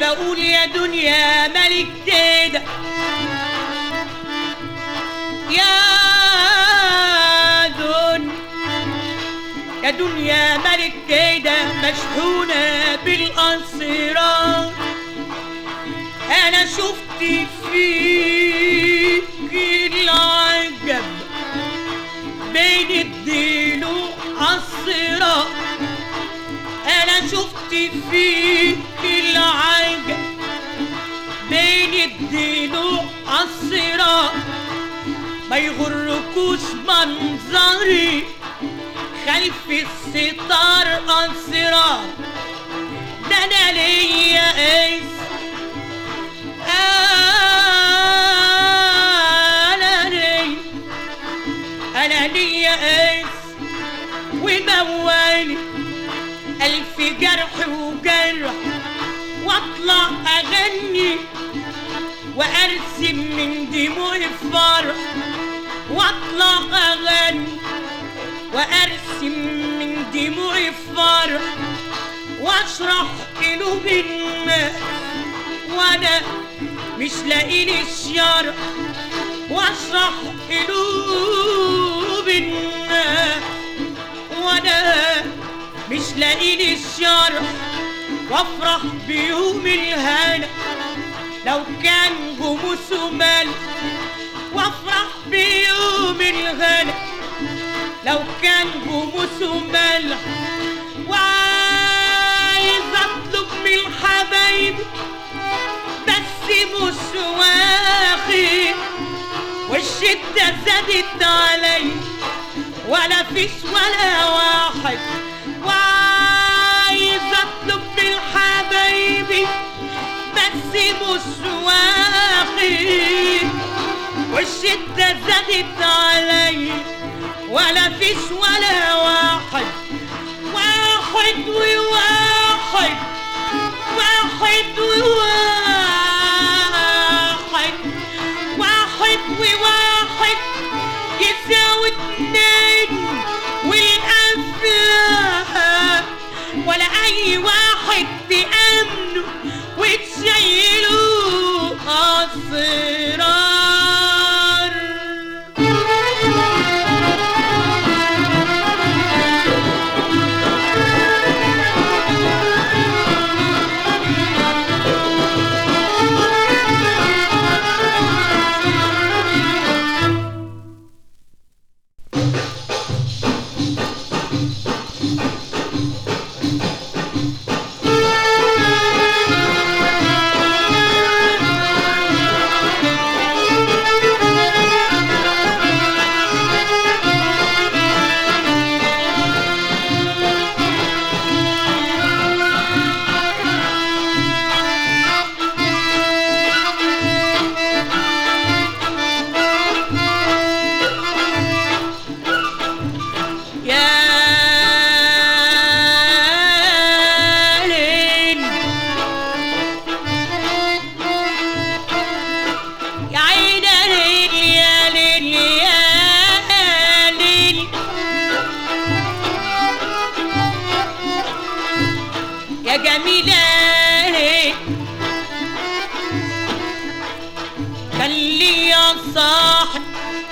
واقول يا دنيا ملك كده يا دنيا يا دنيا ملك كده مشحونة بالأسرار أنا شفت فيك العجب بين الضلوع عالصراع أنا شفت فيك العجب بين الضلوع عالصراع ما يغركوش منظري خلف الستار أسرار ده أنا ليا قيس أنا ليا أنا ليا قيس وموالي ألف جرح وجرح وأطلع أغني وأرسم من دموعي فرح وأطلع أغني وأرسم من دموعي فرح وأشرح قلوب الناس وأنا مش لاقي لي الشرح وأشرح قلوب الناس وأنا مش لاقي لي الشرح وأفرح بيوم الهنا لو كان جموسه مال وأفرح بيوم الهنا لو كان جموسه ملح وعايز اطلب من الحبايب بس مش واخد والشدة زادت علي ولا فيش ولا واحد وعايز اطلب من الحبايب بس مش واخد والشدة زادت علي ولا فيش ولا واحد واحد وواحد واحد وواحد واحد وواحد يساوي اتنين والأفلام ولا أي واحد تأمنه وتشيله أسرار يا ليل يا عين ليل يا ليل يا ليل يا جميلة كان ليا صاحب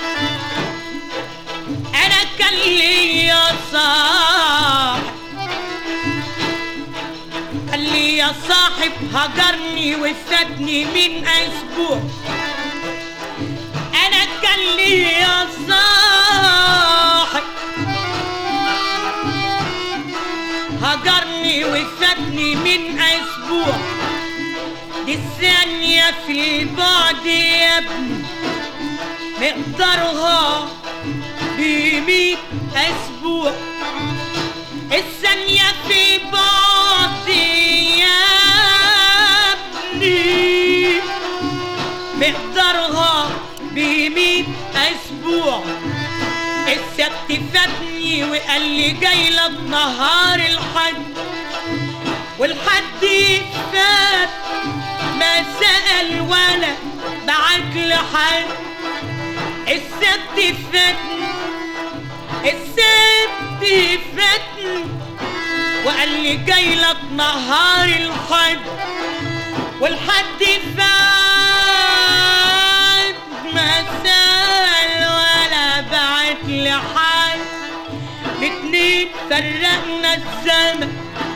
أنا كان ليا صاحب قال لي يا صاحب هجرني وفاتني من اسبوع انا كان لي يا صاحب هجرني وفاتني من اسبوع دي الثانية في البعد يا ابني مقدارها بمية اسبوع الثانية في بعض يا ابني مقدارها بمية أسبوع السبت فاتني وقال لي جاي لك نهار الحد والحد فات ما سأل ولا بعت لحد السبت فاتني السبت فاتني وقال لي جاي لك نهار الحد والحد فات ما سال ولا بعت لحد الاتنين فرقنا الزمن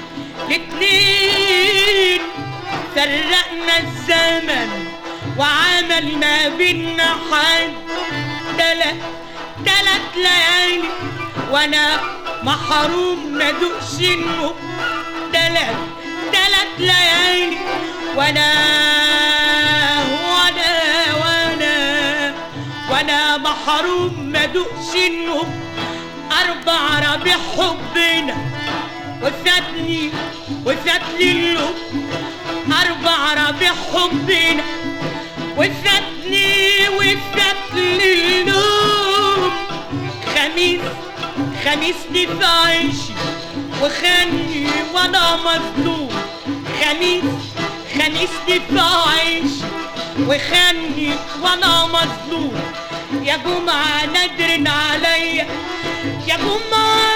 الاتنين فرقنا الزمن وعمل ما بينا حد تلات تلات ليالي وانا محروم ما دوقش النوم تلات تلات ليالي وانا وانا وانا وانا محروم ما دوقش النوم اربع ربيع حبنا وفاتني وفاتني اللوم اربع ربيع حبنا وفاتني وفاتني اللوم خميس خميسني في عيشي وخاني وانا مظلوم خميس خميسني في عيشي وخاني وانا مظلوم يا جمعة نادر عليا يا جمعة